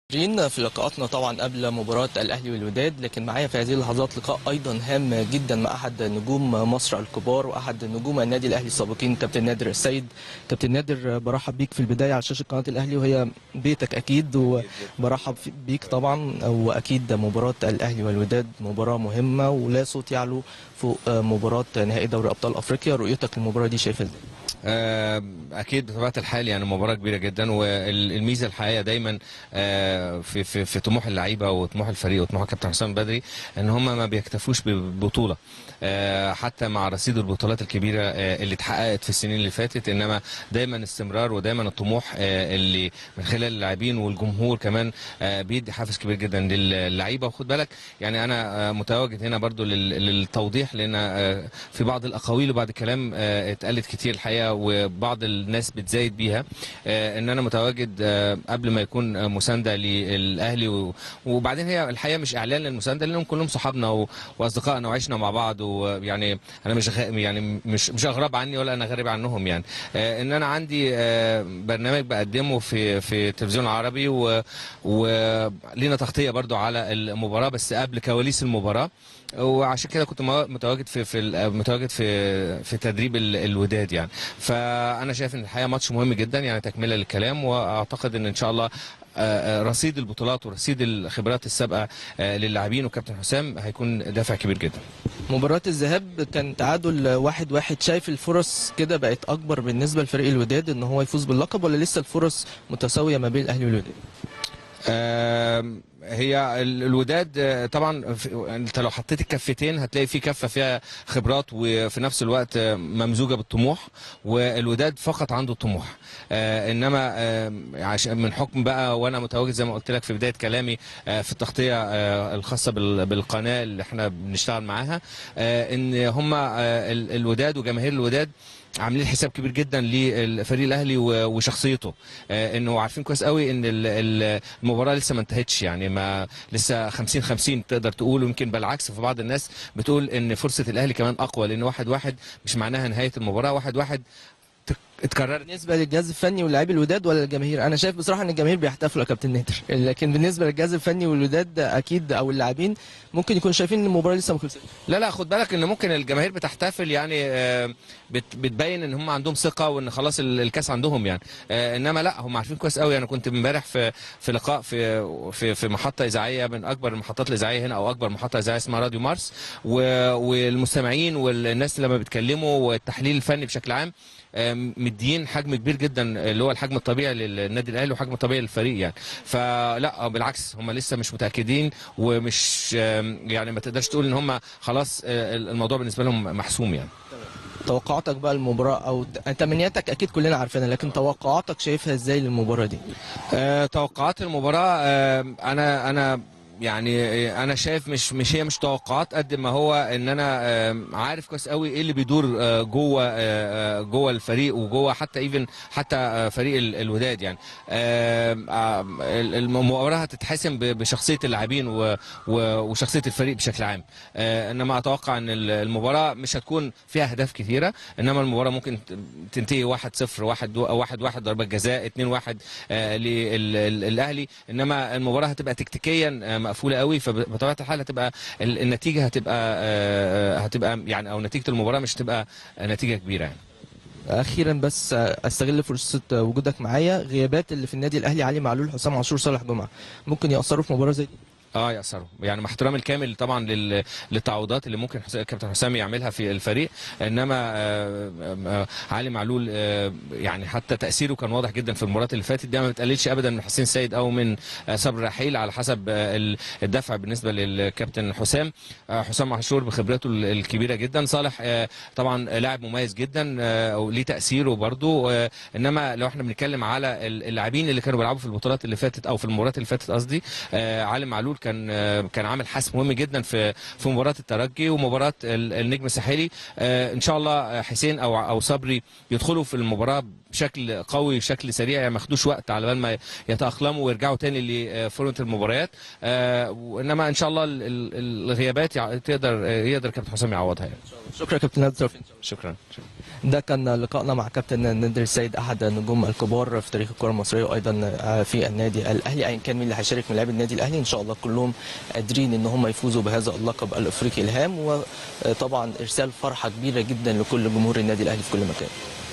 جين في لقاءاتنا طبعا قبل مباراة الأهلي والوداد لكن معايا في هذه اللحظات لقاء أيضا هام جدا مع أحد نجوم مصر الكبار وأحد نجوم النادي الأهلي السابقين كابتن نادر السيد كابتن نادر برحب بيك في البداية على شاشة قناة الأهلي وهي بيتك أكيد وبرحب بيك طبعا وأكيد مباراة الأهلي والوداد مباراة مهمة ولا صوت يعلو فوق مباراة نهائي دوري أبطال أفريقيا رؤيتك للمباراة دي شايفها ازاي؟ اكيد بطبيعه الحال يعني مباراه كبيره جدا والميزه الحقيقه دايما في في في طموح اللعيبه وطموح الفريق وطموح كابتن حسام بدري ان هم ما بيكتفوش ببطوله حتى مع رصيد البطولات الكبيره اللي اتحققت في السنين اللي فاتت انما دايما استمرار ودايما الطموح اللي من خلال اللاعبين والجمهور كمان بيدي حافز كبير جدا للعيبه وخد بالك يعني انا متواجد هنا برضو للتوضيح لان في بعض الاقاويل وبعض الكلام اتقالت كتير الحقيقه وبعض الناس بتزايد بيها ان انا متواجد قبل ما يكون مسانده للاهلي وبعدين هي الحقيقه مش اعلان للمسانده لانهم كلهم صحابنا واصدقائنا وعشنا مع بعض ويعني انا مش يعني مش مش اغراب عني ولا انا غريب عنهم يعني ان انا عندي برنامج بقدمه في في التلفزيون العربي ولينا تغطيه برضو على المباراه بس قبل كواليس المباراه وعشان كده كنت متواجد في في متواجد في في تدريب الوداد يعني فانا شايف ان الحقيقه ماتش مهم جدا يعني تكمله للكلام واعتقد ان ان شاء الله رصيد البطولات ورصيد الخبرات السابقه للاعبين وكابتن حسام هيكون دافع كبير جدا مباراة الذهاب كان تعادل واحد واحد شايف الفرص كده بقت أكبر بالنسبة لفريق الوداد إن هو يفوز باللقب ولا لسه الفرص متساوية ما بين الأهلي والوداد؟ هي الوداد طبعا انت لو حطيت الكفتين هتلاقي في كفه فيها خبرات وفي نفس الوقت ممزوجه بالطموح والوداد فقط عنده الطموح انما من حكم بقى وانا متواجد زي ما قلت لك في بدايه كلامي في التغطيه الخاصه بالقناه اللي احنا بنشتغل معاها ان هم الوداد وجماهير الوداد عاملين حساب كبير جدا للفريق الاهلي وشخصيته انه عارفين كويس قوي ان المباراه لسه ما انتهتش يعني ما لسه 50 50 تقدر تقول ويمكن بالعكس في بعض الناس بتقول ان فرصه الاهلي كمان اقوى لان واحد واحد مش معناها نهايه المباراه واحد واحد اتكررت بالنسبه للجهاز الفني ولاعبي الوداد ولا الجماهير انا شايف بصراحه ان الجماهير بيحتفلوا يا كابتن نادر لكن بالنسبه للجهاز الفني والوداد اكيد او اللاعبين ممكن يكونوا شايفين ان المباراه لسه ما خلصتش لا لا خد بالك ان ممكن الجماهير بتحتفل يعني بتبين ان هم عندهم ثقه وان خلاص الكاس عندهم يعني انما لا هم عارفين كويس قوي انا كنت امبارح في في لقاء في في في محطه اذاعيه من اكبر المحطات الاذاعيه هنا او اكبر محطه اذاعيه اسمها راديو مارس والمستمعين والناس لما بيتكلموا والتحليل الفني بشكل عام مديين حجم كبير جدا اللي هو الحجم الطبيعي للنادي الاهلي وحجم الطبيعي للفريق يعني فلا بالعكس هم لسه مش متاكدين ومش يعني ما تقدرش تقول ان هم خلاص الموضوع بالنسبه لهم محسوم يعني توقعاتك بقى المباراة أو تمنياتك أكيد كلنا عارفينها لكن توقعاتك شايفها إزاي للمباراة دي؟ أه توقعات المباراة أه أنا أنا يعني انا شايف مش مش هي مش توقعات قد ما هو ان انا عارف كويس قوي ايه اللي بيدور جوه جوه الفريق وجوه حتى ايفن حتى فريق الوداد يعني المباراه هتتحسم بشخصيه اللاعبين وشخصيه الفريق بشكل عام انما اتوقع ان المباراه مش هتكون فيها اهداف كثيره انما المباراه ممكن تنتهي 1 0 1 1 1 ضربه جزاء 2 1 للاهلي انما المباراه هتبقى تكتيكيا مقفوله قوي فبطبيعه الحال هتبقى النتيجه هتبقى هتبقى يعني او نتيجه المباراه مش هتبقى نتيجه كبيره يعني اخيرا بس استغل فرصه وجودك معايا غيابات اللي في النادي الاهلي علي معلول حسام عاشور صالح جمعه ممكن ياثروا في مباراه زي دي اه يأثروا يعني مع احترامي الكامل طبعا للتعويضات اللي ممكن كابتن حسام يعملها في الفريق انما آآ آآ علي معلول يعني حتى تاثيره كان واضح جدا في المباريات اللي فاتت ده ما بتقللش ابدا من حسين سيد او من صبر رحيل على حسب الدفع بالنسبه للكابتن حسام حسام عاشور بخبرته الكبيره جدا صالح طبعا لاعب مميز جدا وليه تاثيره برده انما لو احنا بنتكلم على اللاعبين اللي كانوا بيلعبوا في البطولات اللي فاتت او في المباريات اللي فاتت قصدي علي معلول كان آه، كان عامل حسم مهم جدا في في مباراه الترجي ومباراه ال- النجم الساحلي آه، ان شاء الله حسين او او صبري يدخلوا في المباراه بشكل قوي بشكل سريع يعني ما ياخدوش وقت على بال ما يتاقلموا ويرجعوا تاني لفورمه المباريات آه، وانما ان شاء الله ال- ال- الغيابات يع- تقدر يقدر كابتن حسام يعوضها يعني شكرا كابتن نادر توفيق. شكرا شكرا ده كان لقائنا مع كابتن نادر السيد احد النجوم الكبار في تاريخ الكره المصريه وايضا في النادي الاهلي ايا كان مين اللي هيشارك من لاعبي النادي الاهلي ان شاء الله كلهم قادرين ان هم يفوزوا بهذا اللقب الافريقي الهام وطبعا ارسال فرحه كبيره جدا لكل جمهور النادي الاهلي في كل مكان